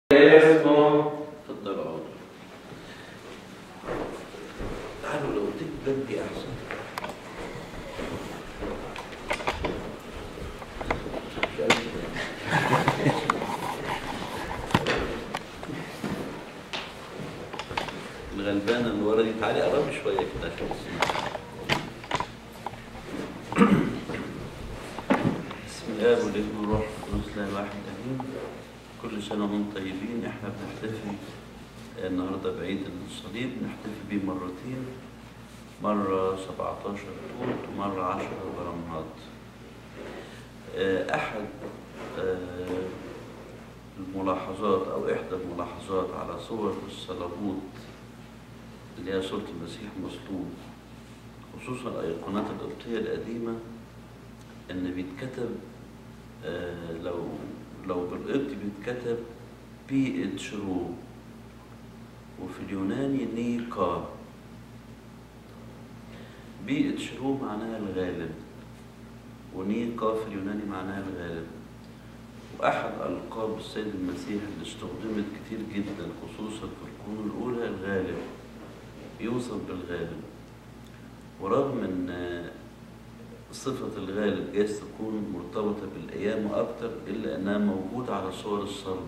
اسمه اتفضلوا اقعدوا تعالوا لو اديك جنبي احسن الغلبانة اللي ورا دي تعالي قربي شوية كده عشان تسمعي. بسم الله والابن والروح القدس لا واحد امين كل سنة وانتم طيبين احنا بنحتفل النهارده بعيد الصليب نحتفل بيه مرتين مرة 17 توت ومرة 10 برمهات آه، أحد آه، الملاحظات أو إحدى الملاحظات على صور الصليبوت اللي هي صورة المسيح مصلوب خصوصا الأيقونات القبطية القديمة إن بيتكتب آه، لو لو بالقبط بيتكتب بي اتش رو وفي اليوناني نيكا بي اتش رو معناها الغالب ونيكا في اليوناني معناها الغالب وأحد ألقاب السيد المسيح اللي استخدمت كتير جدا خصوصا في القرون الأولى الغالب يوصف بالغالب ورغم إن صفة الغالب جايز تكون مرتبطة بالقيامة أكتر إلا إنها موجودة على صور الصلب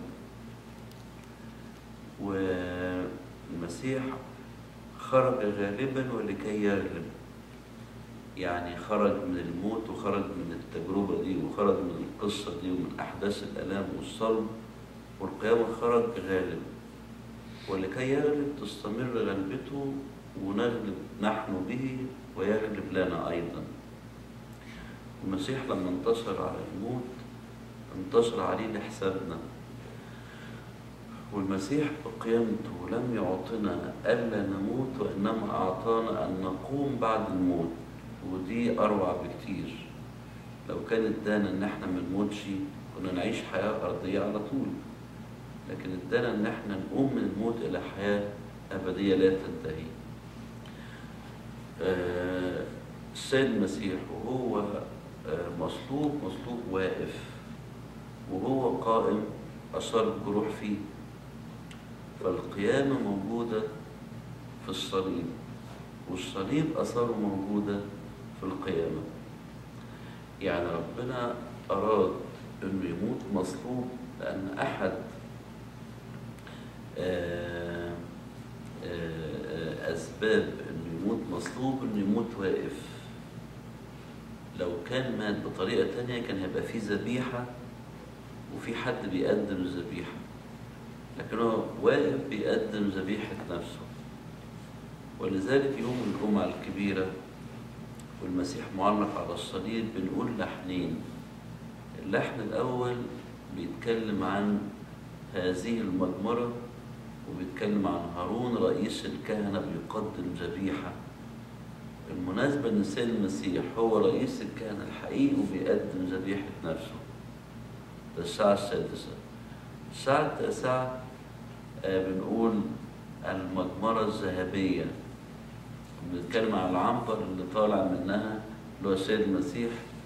والمسيح خرج غالبا ولكي يغلب يعني خرج من الموت وخرج من التجربة دي وخرج من القصة دي ومن أحداث الآلام والصلب والقيامة خرج غالب ولكي يغلب تستمر غلبته ونغلب نحن به ويغلب لنا أيضا المسيح لما انتصر على الموت انتصر عليه لحسابنا والمسيح بقيامته لم يعطنا ألا نموت وإنما أعطانا أن نقوم بعد الموت ودي أروع بكتير لو كان ادانا إن إحنا ما نموتش كنا نعيش حياة أرضية على طول لكن ادانا إن إحنا نقوم من الموت إلى حياة أبدية لا تنتهي آه، السيد المسيح وهو آه، مصلوب مصلوب واقف وهو قائم أثر الجروح فيه فالقيامة موجودة في الصليب والصليب أثاره موجودة في القيامة يعني ربنا أراد إنه يموت مصلوب لأن أحد آه، آه، أسباب إنه يموت مصلوب إنه يموت واقف لو كان مات بطريقة تانية كان هيبقى فيه ذبيحة وفي حد بيقدم الذبيحة لكن هو واقف بيقدم ذبيحة نفسه ولذلك يوم الجمعة الكبيرة والمسيح معلق على الصليب بنقول لحنين اللحن الأول بيتكلم عن هذه المجمرة وبيتكلم عن هارون رئيس الكهنة بيقدم ذبيحة المناسبة إن السيد المسيح هو رئيس الكهنة الحقيقي وبيقدم ذبيحة نفسه ده الساعة السادسة الساعة التاسعة آه، بنقول المجمرة الذهبية بنتكلم عن العنبر اللي طالع منها اللي هو السيد المسيح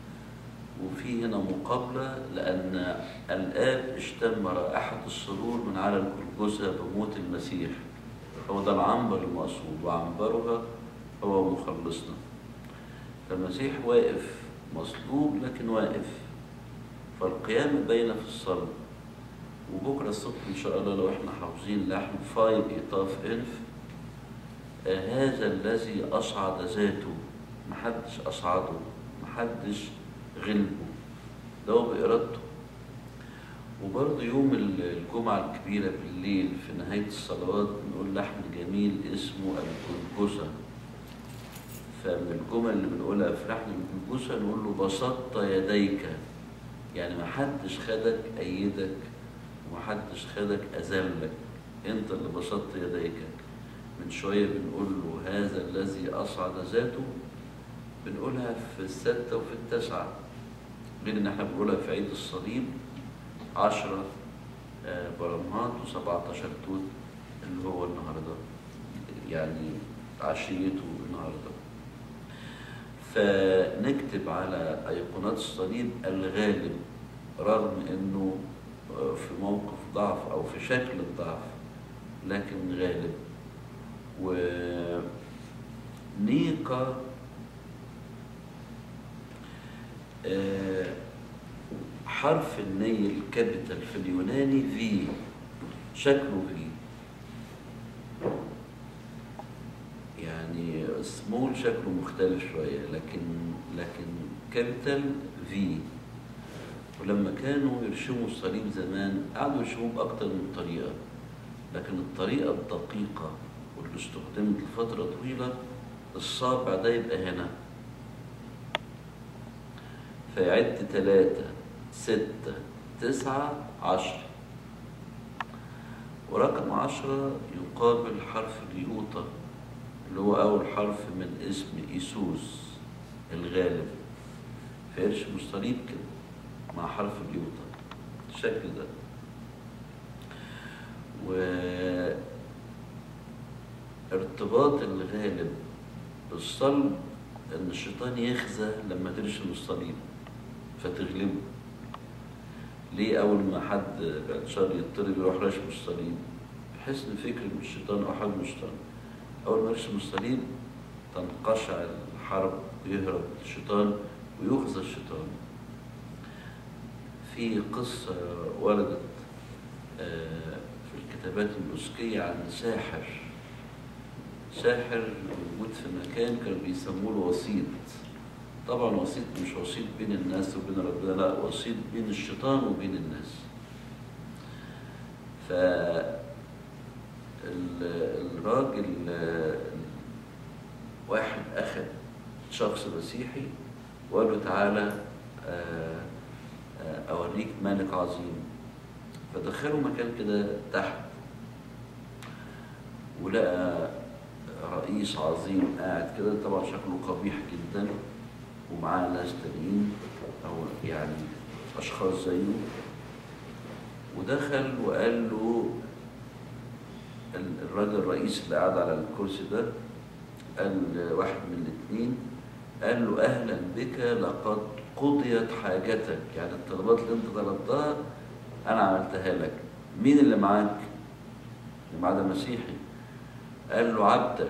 وفي هنا مقابلة لأن الآب اشتم رائحة السرور من على الجلجثة بموت المسيح هو ده العنبر المقصود وعنبرها هو مخلصنا فالمسيح واقف مصلوب لكن واقف فالقيامة باينة في الصلاة وبكرة الصبح إن شاء الله لو إحنا حافظين لحن فايض إيطاف إنف آه، هذا الذي أصعد ذاته محدش أصعده محدش غلبه ده هو بإرادته وبرضه يوم الجمعة الكبيرة بالليل في نهاية الصلوات بنقول لحن جميل اسمه الجلجثة فمن الجمل اللي بنقولها في لحن الجلجثة نقول له بسطت يديك يعني ما حدش خدك أيدك ومحدش خدك أذلك أنت اللي بسطت يديك من شوية بنقول له هذا الذي أصعد ذاته بنقولها في الستة وفي التسعة غير إن احنا بنقولها في عيد الصليب عشرة آه، برمهات وسبعتاشر توت اللي هو النهاردة يعني عشيته النهاردة فنكتب على أيقونات الصليب الغالب رغم إنه آه، في موقف الضعف أو في شكل الضعف لكن غالب ونيقة آه، حرف الني الكابيتال في اليوناني في شكله في يعني سمول شكله مختلف شوية لكن لكن كابيتال في ولما كانوا يرشموا الصليب زمان قعدوا يرشموه بأكتر من طريقة لكن الطريقة الدقيقة واللي استخدمت لفترة طويلة الصابع ده يبقى هنا فيعد تلاتة ستة تسعة عشرة ورقم عشرة يقابل حرف اليوطة اللي هو أول حرف من اسم إيسوس الغالب فيرشم الصليب كده مع حرف اليوطة الشكل ده وارتباط الغالب بالصلب ان الشيطان يخزى لما ترشم الصليب فتغلبه ليه اول ما حد بعد شر يضطرب يروح رشم الصليب حسن فكر من الشيطان او حد من الشيطان اول ما يرشم الصليب تنقشع الحرب ويهرب الشيطان ويخزى الشيطان في قصة وردت آه، في الكتابات النسكية عن ساحر ساحر موجود في مكان كانوا بيسموه له وسيط طبعا وسيط مش وسيط بين الناس وبين ربنا لا وسيط بين الشيطان وبين الناس ف ال- الراجل آه، واحد أخذ شخص مسيحي وقال له تعالى آه، آه، أوريك ملك عظيم فدخله مكان كده تحت ولقى رئيس عظيم قاعد كده طبعا شكله قبيح جدا ومعاه ناس تانيين أو يعني أشخاص زيه ودخل وقال له ال- الراجل الرئيس اللي قاعد على الكرسي ده قال واحد من الاثنين قال له اهلا بك لقد قضيت حاجتك يعني الطلبات اللي انت طلبتها انا عملتها لك مين اللي معاك اللي معاه ده مسيحي قال له عبدك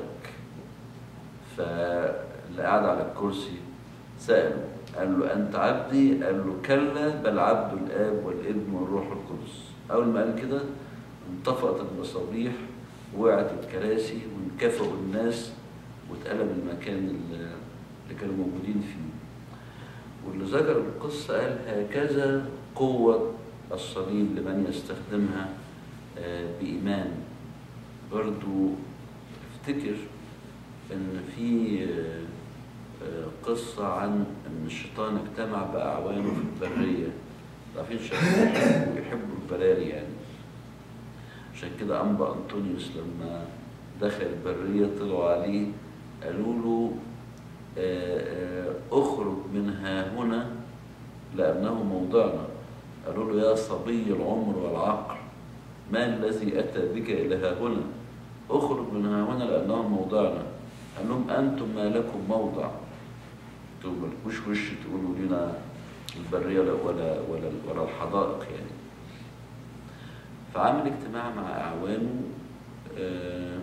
فاللي قاعد على الكرسي سأله قال له أنت عبدي قال له كلا بل عبد الآب والابن والروح القدس أول ما قال كده انطفأت المصابيح ووقعت الكراسي وانكفوا الناس واتقلب المكان اللي اللي كانوا موجودين فيه واللي ذكر القصة قال هكذا قوة الصليب لمن يستخدمها آه، بإيمان برضو افتكر ان في آه، آه، قصة عن ان الشيطان اجتمع بأعوانه في البرية عارفين الشيطان يحبوا يحبوا البراري يعني عشان كده أنبا أنطونيوس لما دخل البرية طلعوا عليه قالوا له آه، آه، اخرج منها هنا لأنه موضعنا قالوا له يا صبي العمر والعقل ما الذي أتى بك إلى ها هنا اخرج من ها هنا لأنه موضعنا قال لهم أنتم ما لكم موضع انتم مالكوش وش تقولوا لنا البرية ولا ولا ولا, ولا الحدائق يعني فعمل اجتماع مع أعوانه آه،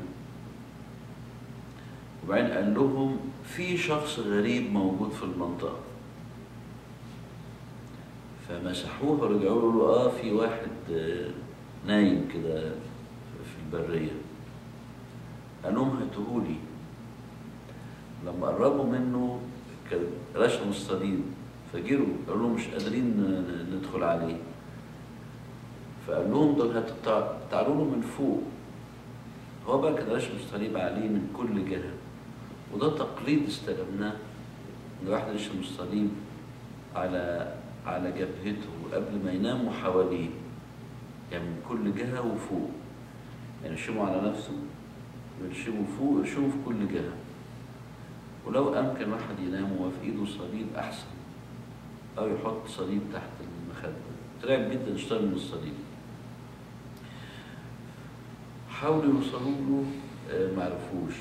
وبعدين قال لهم في شخص غريب موجود في المنطقة فمسحوه ورجعوا له اه في واحد آه، نايم كده في البرية قال لهم هاتوهولي لما قربوا منه كان رشموا الصليب فجروا قالوا لهم مش قادرين ن- ندخل عليه فقال لهم دول هتتع- تعالوا له من فوق هو بقى كان رشم الصليب عليه من كل جهة وده تقليد استلمناه ان الواحد يرشم الصليب على على جبهته قبل ما ينام وحواليه يعني من كل جهة وفوق يعني يرشمه على نفسه ويرشمه فوق يرشمه في كل جهة ولو أمكن واحد ينام وهو في إيده صليب أحسن أو يحط صليب تحت المخدة ترعب جدا يشتغل من الصليب حاولوا يوصلوا له آه، معرفوش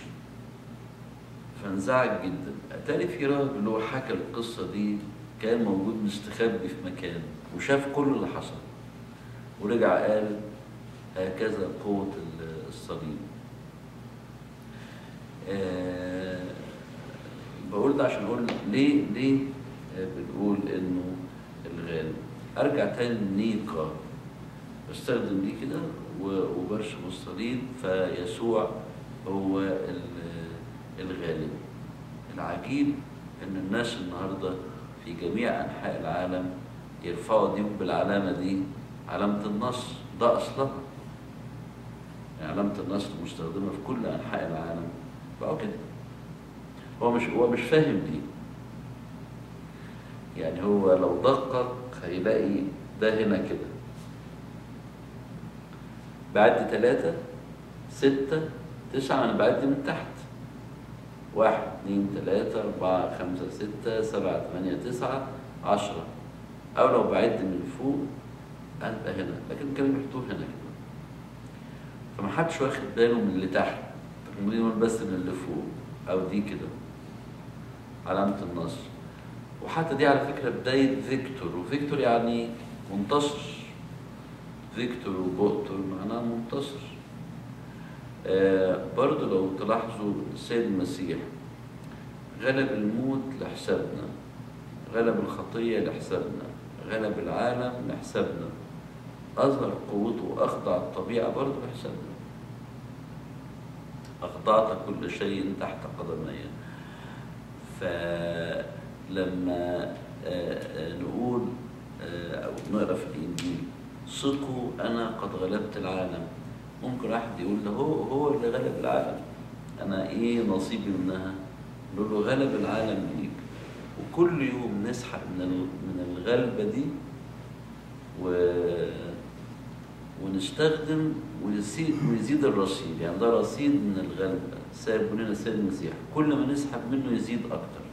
فانزعج جدا اتاري في راجل اللي هو حكى القصة دي كان موجود مستخبي في مكان وشاف كل اللي حصل ورجع قال هكذا قوة ال- الصليب آه، بقول ده عشان اقول ليه ليه آه، بنقول انه الغالب ارجع تاني لنيقا بستخدم دي كده و- وبرشم الصليب فيسوع هو ال- الغالب العجيب ان الناس النهارده في جميع انحاء العالم يرفعوا دي بالعلامه دي علامه النصر ده اصلها يعني علامه النصر مستخدمه في كل انحاء العالم بقوا كده هو مش هو مش فاهم دي يعني هو لو دقق هيلاقي ده هنا كده بعد ثلاثة ستة تسعة أنا بعد من تحت واحد اثنين ثلاثة أربعة خمسة ستة سبعة ثمانية تسعة عشرة أو لو بعد من فوق أبقى هنا لكن كانوا بيحطوه هنا كده فما حدش واخد باله من اللي تحت تقريبا بس من اللي فوق أو دي كده علامة النصر وحتى دي على فكرة بداية فيكتور وفيكتور يعني منتصر فيكتور وبؤتر معناه منتصر آه برضو لو تلاحظوا السيد المسيح غلب الموت لحسابنا غلب الخطية لحسابنا غلب العالم لحسابنا أظهر قوته وأخضع الطبيعة برضو لحسابنا أخضعت كل شيء تحت قدمي فلما آه، آه، نقول آه، أو نقرأ في الإنجيل ثقوا أنا قد غلبت العالم ممكن واحد يقول له هو هو اللي غلب العالم أنا إيه نصيبي منها؟ نقول له غلب العالم ليك وكل يوم نسحب من ال- من الغلبة دي و ونستخدم ويزيد ويزيد الرصيد يعني ده رصيد من الغلبة سايب لنا السيد المسيح كل ما نسحب منه يزيد أكتر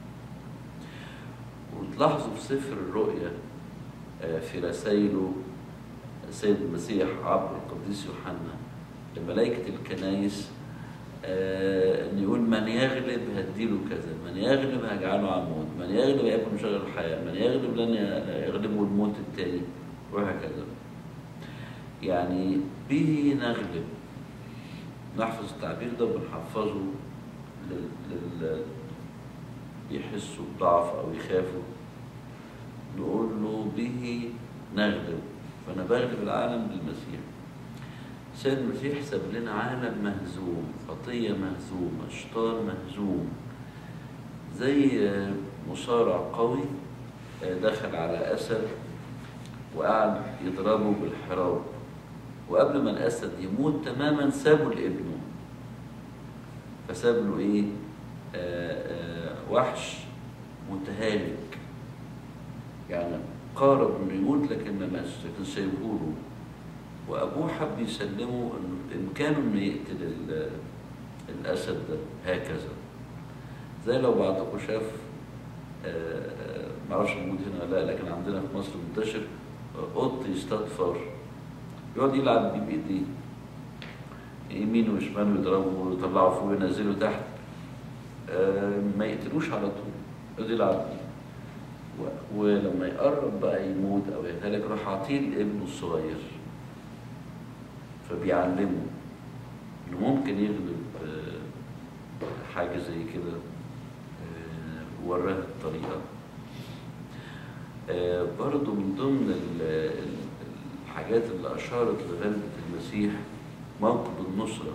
وتلاحظوا في سفر الرؤيا آه، في رسائله السيد المسيح عبر القديس يوحنا لملائكة الكنايس آه، ان يقول من يغلب هديله كذا من يغلب هجعله عمود من يغلب يكون شجر الحياة من يغلب لن يغلبه الموت التاني وهكذا يعني به نغلب نحفظ التعبير ده وبنحفظه لل... لل... يحسوا بضعف او يخافوا نقول له به نغلب فانا بغلب العالم بالمسيح سيد المسيح ساب لنا عالم مهزوم خطية مهزومة شيطان مهزوم زي آه، مصارع قوي آه، دخل على أسد وقعد يضربه بالحراب وقبل ما الأسد يموت تماما سابه لابنه فساب له إيه آه، آه، وحش متهالك يعني قارب انه يموت لكن ما ماتش لكن سايبه له وابوه حب يسلمه إنه امكانه انه يقتل ال- الاسد ده هكذا زي لو بعضكم شاف آه، آه، معرفش موجود هنا ولا لا لكن عندنا في مصر منتشر آه، قط يصطاد فار يقعد يلعب بيه بايديه يمين وشمال ويضربه ويطلعه فوق وينزله تحت آه، ما يقتلوش على طول يقعد يلعب بيه و- ولما يقرب بقى يموت او يهلك راح عطيه لابنه الصغير فبيعلمه انه ممكن يغلب آه، حاجه زي كده آه، وراه الطريقه آه، برضو من ضمن ال- ال- الحاجات اللي اشارت لغلبه المسيح موقف النصره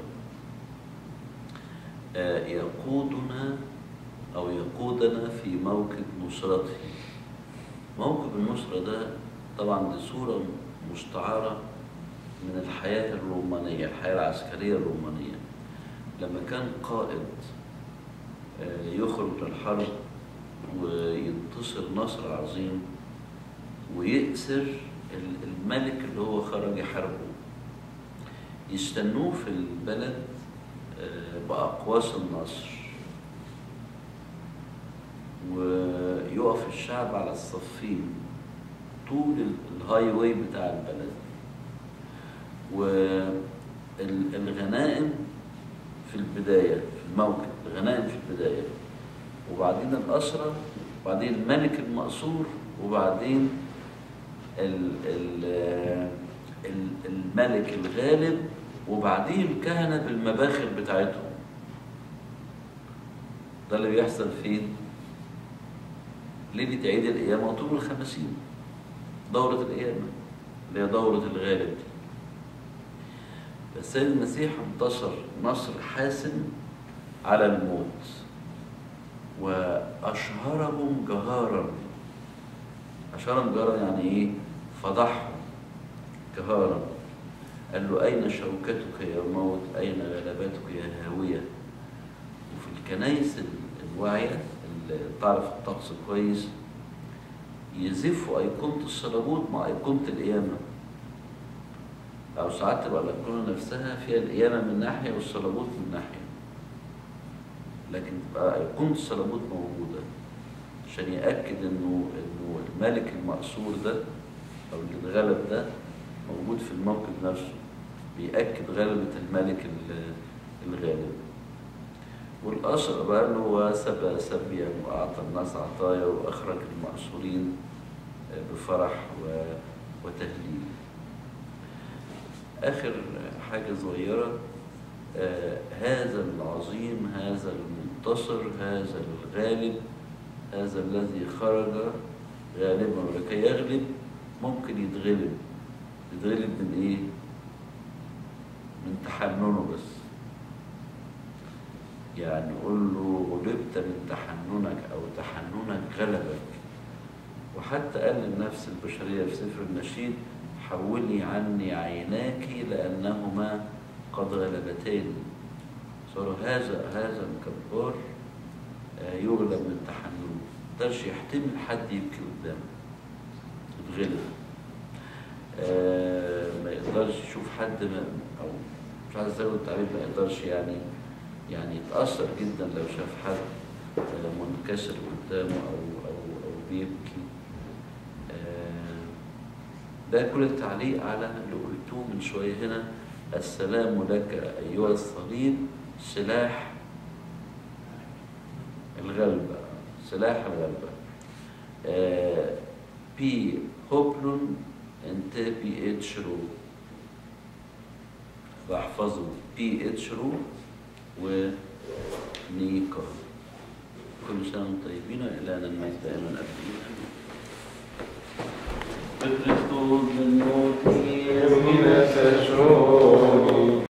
آه، يقودنا أو يقودنا في موكب نصرته موكب النصرة ده طبعا دي صورة مستعارة من الحياة الرومانية الحياة العسكرية الرومانية لما كان قائد آه، يخرج للحرب وينتصر نصر عظيم ويأسر ال- الملك اللي هو خرج يحاربه يستنوه في البلد آه، بأقواس النصر ويقف الشعب على الصفين طول ال- الهاي واي بتاع البلد والغنائم في البداية في الموكب الغنائم في البداية وبعدين الأسرة وبعدين الملك المأسور وبعدين ال ال ال- الملك الغالب وبعديه الكهنة بالمباخر بتاعتهم ده اللي بيحصل فين؟ ليلة عيد القيامة وطول الخمسين دورة القيامة اللي هي دورة الغالب دي فالسيد المسيح انتصر نصر حاسم على الموت وأشهرهم جهارا أشهرهم جهارا يعني إيه؟ فضحهم جهارا قال له أين شوكتك يا موت أين غلبتك يا هاوية وفي الكنايس الواعية اللي تعرف الطقس كويس يزفوا أيقونة الصليبوت مع أيقونة القيامة أو ساعات تبقى الأيقونة نفسها فيها القيامة من ناحية والصليبوت من ناحية لكن تبقى أيقونة الصليبوت موجودة عشان يأكد إنه إنه الملك المأسور ده أو اللي اتغلب ده موجود في الموقف نفسه بيأكد غلبة الملك ال- الغالب والأشهر بقى إنه هو سبى سبيا وأعطى الناس عطايا وأخرج المأسورين بفرح و- وتهليل آخر حاجة صغيرة آه، هذا العظيم هذا المنتصر هذا الغالب هذا الذي خرج غالبا ولكي يغلب ممكن يتغلب يتغلب من ايه؟ من تحننه بس يعني قول له غلبت من تحننك او تحننك غلبك وحتى قال للنفس البشرية في سفر النشيد حولي عني عيناك لأنهما قد غلبتاني صار هذا هذا الجبار آه، يغلب من تحننه مقدرش يحتمل حد يبكي قدامه يتغلب آه، ما يقدرش يشوف حد ما او مش عايز استخدم التعبير ما يقدرش يعني يعني يتأثر جدا لو شاف حد آه، منكسر قدامه او او او بيبكي آه، ده كل التعليق على اللي قلتوه من شويه هنا السلام لك ايها الصليب سلاح الغلبة سلاح الغلبة آه، بي هوبلون انت بي اتشرو بحفظه بي اتشرو ونيكا كل سنة وانتم طيبين وإلى أن المجد دائما أبدين بكريستوس من موتي من تشعر